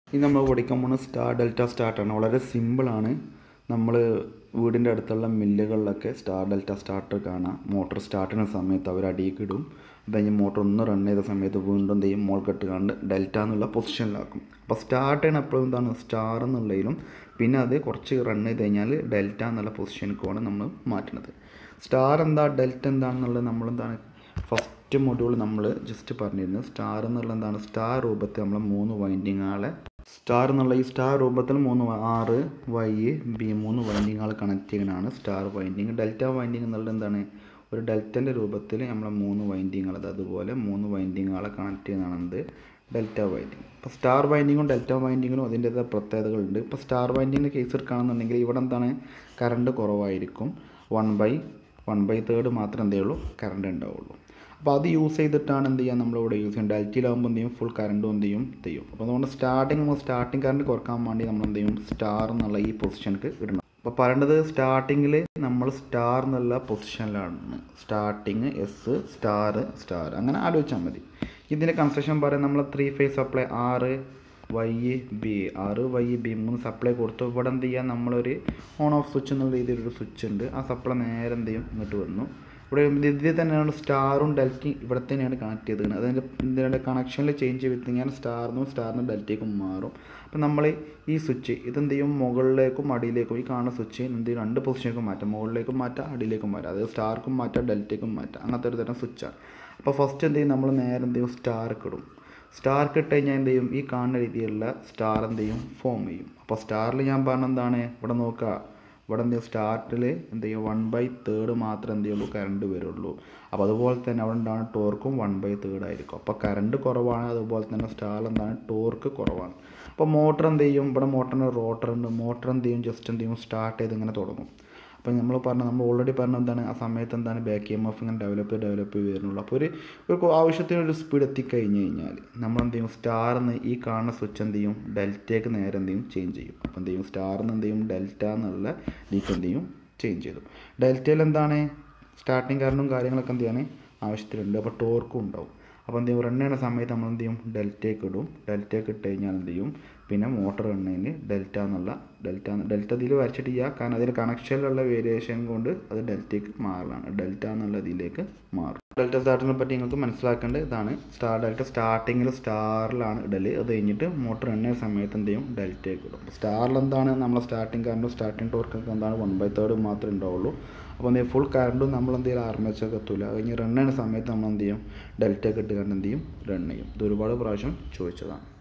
ഇനി നമ്മൾ പഠിക്കാൻ പോകുന്ന സ്റ്റാർ ഡെൽറ്റ സ്റ്റാർട്ടാണ് വളരെ സിമ്പിളാണ് നമ്മൾ വീടിൻ്റെ അടുത്തുള്ള മില്ലുകളിലൊക്കെ സ്റ്റാർ ഡെൽറ്റ സ്റ്റാർട്ടർ കാണാം മോട്ടർ സ്റ്റാർട്ട് ചെയ്യുന്ന സമയത്ത് അവർ അടിയിലേക്ക് ഇടും അത് കഴിഞ്ഞ് മോട്ടർ ഒന്ന് റൺ ചെയ്ത സമയത്ത് വീണ്ടും എന്ത് ചെയ്യും മോൾ കെട്ട് കണ്ട് ഡെൽറ്റ എന്നുള്ള പൊസിഷനിലാക്കും അപ്പോൾ സ്റ്റാർട്ട് ചെയ്യണ എപ്പോഴും എന്താണ് സ്റ്റാർ എന്നുള്ളതിലും പിന്നെ അത് കുറച്ച് റൺ ചെയ്ത് കഴിഞ്ഞാൽ ഡെൽറ്റ എന്നുള്ള പൊസിഷനിലേക്കാണ് നമ്മൾ മാറ്റുന്നത് സ്റ്റാർ എന്താ ഡെൽറ്റ എന്താണെന്നുള്ളത് നമ്മളെന്താണ് ഫസ്റ്റ് മൊഡ്യൂൾ നമ്മൾ ജസ്റ്റ് പറഞ്ഞിരുന്നു സ്റ്റാർ എന്നുള്ള എന്താണ് സ്റ്റാർ രൂപത്തിൽ നമ്മൾ മൂന്ന് വൈൻഡിങ്ങുകളെ സ്റ്റാർ എന്നുള്ള ഈ സ്റ്റാർ രൂപത്തിൽ മൂന്ന് വ- ആറ് വൈ ബി മൂന്ന് വൈൻഡിങ്ങുകൾ കണക്ട് ചെയ്യുന്നതാണ് സ്റ്റാർ വൈൻഡിങ് ഡെൽറ്റ വൈൻഡിങ് എന്നുള്ളത് എന്താണ് ഒരു ഡെൽറ്റൻ്റെ രൂപത്തിൽ നമ്മളെ മൂന്ന് വൈൻഡിങ്ങുകൾ അത് അതുപോലെ മൂന്ന് വൈൻഡിങ്ങുകളെ കണക്ട് ചെയ്യുന്നതാണ് എന്ത് ഡെൽറ്റ വൈൻഡിങ് ഇപ്പോൾ സ്റ്റാർ വൈൻഡിങ്ങും ഡെൽറ്റ വൈൻഡിങ്ങിനും അതിൻ്റേതായ പ്രത്യേകതകളുണ്ട് ഇപ്പോൾ സ്റ്റാർ വൈൻഡിങ്ങിൻ്റെ കേസ് എടുക്കുകയാണെന്നുണ്ടെങ്കിൽ ഇവിടെ എന്താണ് കറണ്ട് കുറവായിരിക്കും one by one by third മാത്രമേ എന്തേ ഉള്ളൂ കറണ്ട് ഉണ്ടാവുള്ളൂ അപ്പോൾ അത് യൂസ് ചെയ്തിട്ടാണ് എന്ത് ചെയ്യുക നമ്മളിവിടെ യൂസ് ചെയ്യും ഡെൽറ്റയിലാകുമ്പോൾ എന്ത് ചെയ്യും ഫുൾ കറണ്ടും എന്ത് ചെയ്യും ചെയ്യും അപ്പോൾ അതുകൊണ്ട് സ്റ്റാർട്ടിങ് സ്റ്റാർട്ടിങ് കറണ്ട് കുറക്കാൻ വേണ്ടി നമ്മൾ എന്ത് ചെയ്യും സ്റ്റാർ എന്നുള്ള ഈ പൊസിഷനിലേക്ക് ഇടണം അപ്പോൾ പറയേണ്ടത് സ്റ്റാർട്ടിങ്ങിൽ നമ്മൾ സ്റ്റാർ എന്നുള്ള പൊസിഷനിലാണ് സ്റ്റാർട്ടിങ് എസ് സ്റ്റാർ സ്റ്റാർ അങ്ങനെ ആലോചിച്ചാൽ മതി ഇതിൻ്റെ കൺസ്ട്രക്ഷൻ പറയാൻ നമ്മൾ three phase supply R Y B R Y B മൂന്ന് സപ്ലൈ കൊടുത്തു ഇവിടെ എന്ത് ചെയ്യുക നമ്മളൊരു ഓൺ ഓഫ് സ്വിച്ച് എന്നുള്ള രീതിയിലൊരു സ്വിച്ച് ഉണ്ട് ആ സപ്ലൈ നേരെ എന്ത് ചെയ്യും ഇങ്ങോട്ട് വന്നു ഇവിടെ ഇതിൽ തന്നെയാണ് സ്റ്റാറും ഡെൽറ്റയും ഇവിടെ തന്നെയാണ് കണക്ട് ചെയ്തിരിക്കുന്നത് അതിൻ്റെ ഇതിൻ്റെ കണക്ഷനിൽ ചേഞ്ച് ചെയ്ത് കഴിഞ്ഞാൽ സ്റ്റാറിനും സ്റ്റാറിനും ഡെൽറ്റയ്ക്കും മാറും അപ്പം നമ്മൾ ഈ സ്വിച്ച് ഇതെന്ത് ചെയ്യും മുകളിലേക്കും അടിയിലേക്കും ഈ കാണുന്ന സ്വിച്ച് എന്ത് ചെയ്യും രണ്ട് പൊസിഷനിലേക്കും മാറ്റാം മുകളിലേക്കും മാറ്റാം അടിയിലേക്കും മാറ്റാം അതായത് സ്റ്റാർക്കും മാറ്റാം ഡെൽറ്റയ്ക്കും മാറ്റാം അങ്ങനത്തെ ഒരു തരം സ്വിച്ചാണ് അപ്പോൾ ഫസ്റ്റ് എന്ത് ചെയ്യും നമ്മൾ നേരെ എന്ത് ചെയ്യും സ്റ്റാർക്ക് ഇടും സ്റ്റാർക്ക് ഇട്ട് കഴിഞ്ഞാൽ എന്ത് ചെയ്യും ഈ കാണുന്ന രീതിയിലുള്ള സ്റ്റാർ എന്ത് ചെയ്യും ഫോം ചെയ്യും അപ്പോൾ സ്റ്റാറിൽ ഞാൻ പറഞ്ഞ എന്താണ് ഇവിടെ നോക്കുക ഇവിടെ എന്ത് ചെയ്യും സ്റ്റാർട്ടിൽ എന്ത് ചെയ്യും വൺ ബൈ തേർഡ് മാത്രമേ എന്ത് ചെയ്യുള്ളൂ കറണ്ട് വരുള്ളൂ അപ്പോൾ അതുപോലെ തന്നെ അവിടെ ഉണ്ടാകുന്ന ടോർക്കും വൺ ബൈ തേർഡ് ആയിരിക്കും അപ്പോൾ കറണ്ട് കുറവാണ് അതുപോലെ തന്നെ സ്റ്റാർ എന്താണ് ടോർക്ക് കുറവാണ് അപ്പോൾ മോട്ടർ എന്ത് ചെയ്യും ഇവിടെ മോട്ടറിന് റോട്ടർ ഉണ്ട് മോട്ടർ എന്ത് ചെയ്യും ജസ്റ്റ് എന്ത് ചെയ്യും സ്റ്റാർട്ട് ചെയ്ത് ഇങ്ങനെ തുടങ്ങും അപ്പോൾ നമ്മൾ പറഞ്ഞ നമ്മൾ ഓൾറെഡി പറഞ്ഞ എന്താണ് ആ സമയത്ത് എന്താണ് ബാക്ക് എം എഫ് ഇങ്ങനെ ഡെവലപ്പ് ഡെവലപ്പ് ചെയ്ത് വരുന്നുള്ളൂ അപ്പോൾ ഒരു ഒരു ആവശ്യത്തിന് ഒരു സ്പീഡ് എത്തിക്കഴിഞ്ഞ് കഴിഞ്ഞാൽ നമ്മൾ എന്ത് ചെയ്യും സ്റ്റാറിന്ന് ഈ കാണുന്ന സ്വിച്ച് എന്ത് ചെയ്യും ഡെൽറ്റയ്ക്ക് നേരെ എന്ത് ചെയ്യും ചേഞ്ച് ചെയ്യും അപ്പോൾ എന്ത് ചെയ്യും സ്റ്റാറിന്ന് എന്ത് ചെയ്യും ഡെൽറ്റ എന്നുള്ള ലീക്ക് എന്ത് ചെയ്യും ചേഞ്ച് ചെയ്തു ഡെൽറ്റയിൽ എന്താണ് സ്റ്റാർട്ടിങ് കറണ്ടും കാര്യങ്ങളൊക്കെ എന്ത് ചെയ്യാണ് ആവശ്യത്തിലുണ്ട് അപ്പോൾ ടോർക്കും ഉണ്ടാവും അപ്പോൾ എന്ത് ചെയ്യും റൺ ചെയ്യുന്ന സമയത്ത് നമ്മൾ എന്ത് ചെയ്യും ഡെൽറ്റയ്ക്ക് ഇടും ഡെൽറ്റയ്ക്ക് ഇട്ട് കഴിഞ്ഞാൽ എന്ത് ചെയ്യും പിന്നെ മോട്ടർ റണ്ണതിന് ഡെൽറ്റ എന്നുള്ള ഡെൽറ്റ ഡെൽറ്റ ഇതിൽ വരച്ചിട്ടില്ല കാരണം അതിൽ കണക്ഷനിലുള്ള വേരിയേഷൻ കൊണ്ട് അത് ഡെൽറ്റയ്ക്ക് മാറലാണ് ഡെൽറ്റ എന്നുള്ള ഇതിലേക്ക് മാറും ഡെൽറ്റ സ്റ്റാർട്ടിനെ പറ്റി നിങ്ങൾക്ക് മനസ്സിലാക്കേണ്ടത് ഇതാണ് സ്റ്റാർ ഡെൽറ്റ സ്റ്റാർട്ടിങ്ങിൽ സ്റ്റാറിലാണ് ഇടൽ അത് കഴിഞ്ഞിട്ട് മോട്ടർ റൺ ചെയ്യുന്ന സമയത്ത് എന്ത് ചെയ്യും ഡെൽറ്റയ്ക്ക് ഇടും സ്റ്റാറിൽ എന്താണ് നമ്മളെ സ്റ്റാർട്ടിങ് കറണ്ടും സ്റ്റാർട്ടിങ് ടോർക്കൊക്കെ എന്താണ് വൺ ബൈ തേർഡ് മാത്രമേ ഉണ്ടാവുള്ളൂ അപ്പോൾ എന്ത് ചെയ്യും ഫുൾ കറണ്ടും നമ്മൾ എന്ത് ചെയ്യും ആർമേച്ചൊക്കെ എത്തൂല അത് കഴിഞ്ഞ് റൺ ചെയ്യുന്ന സമയത്ത് നമ്മൾ എന്ത് ചെയ്യും ഡെൽറ്റയൊക്കെ ഇട്ട് കണ്ട് എന്ത് ചെയ്യും റൺ ചെയ്യും ഇത് ഒരുപാട് പ്രാവശ്യം ചോദിച്ചതാണ്